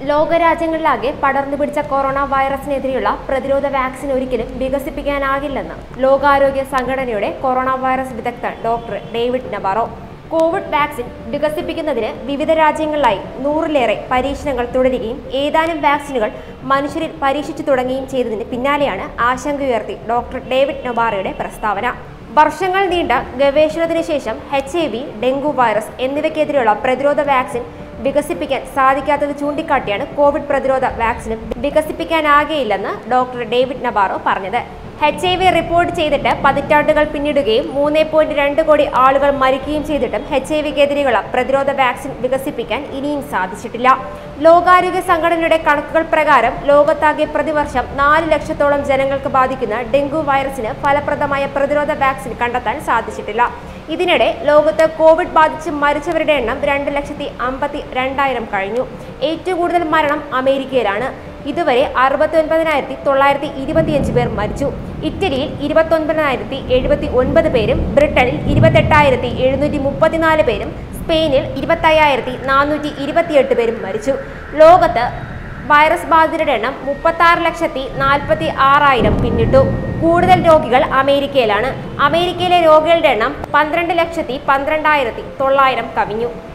ലോകരാജ്യങ്ങളിലാകെ പടർന്നു പിടിച്ച കൊറോണ വൈറസിനെതിരെയുള്ള പ്രതിരോധ വാക്സിൻ ഒരിക്കലും വികസിപ്പിക്കാനാകില്ലെന്ന് ലോകാരോഗ്യ സംഘടനയുടെ കൊറോണ വൈറസ് വിദഗ്ധൻ doctor David Nabarro Covid vaccine വികസിപ്പിക്കുന്നതിന് വിവിധ രാജ്യങ്ങളിലായി നൂറിലേറെ പരീക്ഷണങ്ങൾ തുടരുകയും ഏതാനും വാക്സിനുകൾ മനുഷ്യരിൽ പരീക്ഷിച്ചു തുടങ്ങുകയും ചെയ്തതിന് പിന്നാലെയാണ് ആശങ്കയുയർത്തി ഡോക്ടർ ഡേവിഡ് നൊബാറയുടെ പ്രസ്താവന വർഷങ്ങൾ നീണ്ട ഗവേഷണത്തിന് ശേഷം H I V dengue virus എന്നിവയ്ക്കെതിരെയുള്ള പ്രതിരോധ വാക്സിൻ വികസിപ്പിക്കാൻ സാധിക്കാത്തത് ചൂണ്ടിക്കാട്ടിയാണ് കോവിഡ് പ്രതിരോധ വാക്സിനും വികസിപ്പിക്കാനാകെയില്ലെന്ന് ഡോക്ടർ ഡേവിഡ് നബാറോ പറഞ്ഞത് എച്ച് ഐ വി റിപ്പോർട്ട് ചെയ്തിട്ട് പതിറ്റാണ്ടുകൾ പിന്നിടുകയും മൂന്ന് പോയിന്റ് രണ്ട് കോടി ആളുകൾ മരിക്കുകയും ചെയ്തിട്ടും എച്ച് ഐ വിക്കെതിരെയുള്ള പ്രതിരോധ വാക്സിൻ വികസിപ്പിക്കാൻ ഇനിയും സാധിച്ചിട്ടില്ല ലോകാരോഗ്യ സംഘടനയുടെ കണക്കുകൾ പ്രകാരം ലോകത്താകെ പ്രതിവർഷം നാല് ലക്ഷത്തോളം ജനങ്ങൾക്ക് ബാധിക്കുന്ന ഡെങ്കു വൈറസിന് ഫലപ്രദമായ പ്രതിരോധ വാക്സിൻ കണ്ടെത്താൻ സാധിച്ചിട്ടില്ല ഇതിനിടെ ലോകത്ത് കോവിഡ് ബാധിച്ച് മരിച്ചവരുടെ എണ്ണം രണ്ട് ലക്ഷത്തി അമ്പത്തി രണ്ടായിരം കഴിഞ്ഞു ഏറ്റവും കൂടുതൽ മരണം അമേരിക്കയിലാണ് ഇതുവരെ അറുപത്തി ഒൻപതിനായിരത്തി തൊള്ളായിരത്തി ഇരുപത്തിയഞ്ച് പേർ മരിച്ചു ഇറ്റലിയിൽ ഇരുപത്തൊൻപതിനായിരത്തി എഴുപത്തി ഒൻപത് പേരും ബ്രിട്ടനിൽ ഇരുപത്തെട്ടായിരത്തി എഴുന്നൂറ്റി മുപ്പത്തിനാല് പേരും സ്പെയിനിൽ ഇരുപത്തയ്യായിരത്തി നാനൂറ്റി ഇരുപത്തിയെട്ട് പേരും മരിച്ചു ലോകത്ത് വൈറസ് ബാധിതരുടെ എണ്ണം മുപ്പത്തി ലക്ഷത്തി നാൽപ്പത്തി ആറായിരം പിന്നിട്ടു കൂടുതൽ രോഗികൾ അമേരിക്കയിലാണ് അമേരിക്കയിലെ രോഗികളുടെ എണ്ണം പന്ത്രണ്ട് ലക്ഷത്തി പന്ത്രണ്ടായിരത്തി തൊള്ളായിരം കവിഞ്ഞു